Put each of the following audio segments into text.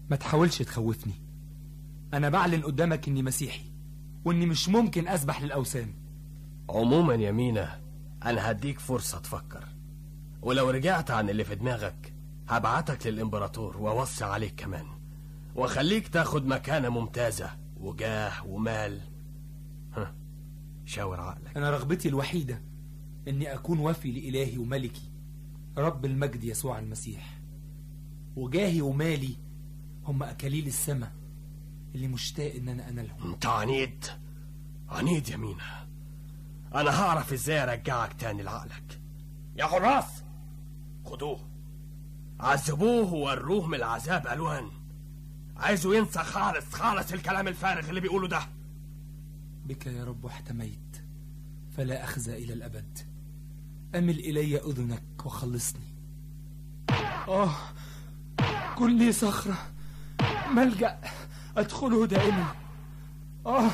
ما تحاولش تخوفني أنا بعلن قدامك إني مسيحي وإني مش ممكن أسبح للأوثان عموما يا مينا أنا هديك فرصة تفكر ولو رجعت عن اللي في دماغك هبعتك للإمبراطور وأوصي عليك كمان وأخليك تاخد مكانة ممتازة وجاه ومال ها شاور عقلك أنا رغبتي الوحيدة إني أكون وفي لإلهي وملكي رب المجد يسوع المسيح وجاهي ومالي هم أكاليل السماء اللي مشتاق إن أنا أنالهم انت عنيد عنيد يا مينا انا هعرف ازاي ارجعك تاني لعقلك يا حراس خدوه عذبوه ووروه من العذاب الوان عايزه ينسى خالص خالص الكلام الفارغ اللي بيقوله ده بك يا رب احتميت فلا أخزى إلى الأبد أمل إلي أذنك وخلصني آه كن لي صخرة ملجأ أدخله دائما آه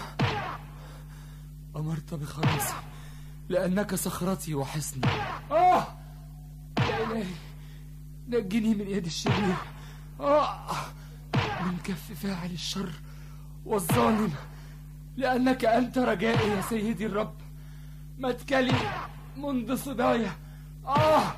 أمرت بخلاصي لأنك صخرتي وحصني آه يا إلهي نجني من يد الشرير آه من كف فاعل الشر والظالم لأنك أنت رجائي يا سيدي الرب متكلي منذ صبايا آه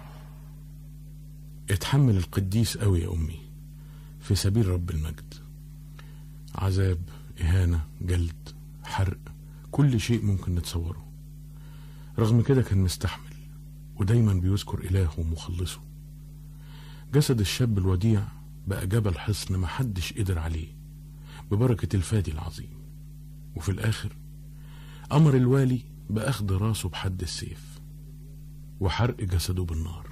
اتحمل القديس قوي يا أمي في سبيل رب المجد عذاب إهانة جلد حرق كل شيء ممكن نتصوره رغم كده كان مستحمل ودايما بيذكر إلهه ومخلصه جسد الشاب الوديع بقى جبل حصن محدش قدر عليه ببركة الفادي العظيم وفي الآخر أمر الوالي بأخذ راسه بحد السيف وحرق جسده بالنار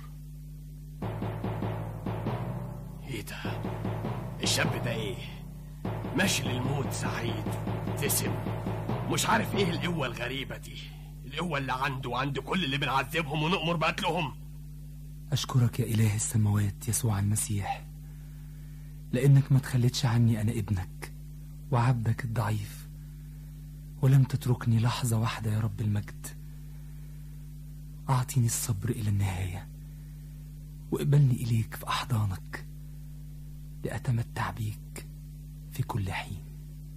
ايه ده الشاب ده ايه ماشي للموت سعيد ابتسم مش عارف ايه القوة الغريبة دي القوة اللي عنده وعند كل اللي بنعذبهم ونؤمر بقتلهم أشكرك يا إله السماوات يسوع المسيح لأنك ما تخليتش عني أنا ابنك وعبدك الضعيف ولم تتركني لحظة واحدة يا رب المجد أعطيني الصبر إلى النهاية واقبلني إليك في أحضانك لأتمتع بيك في كل حين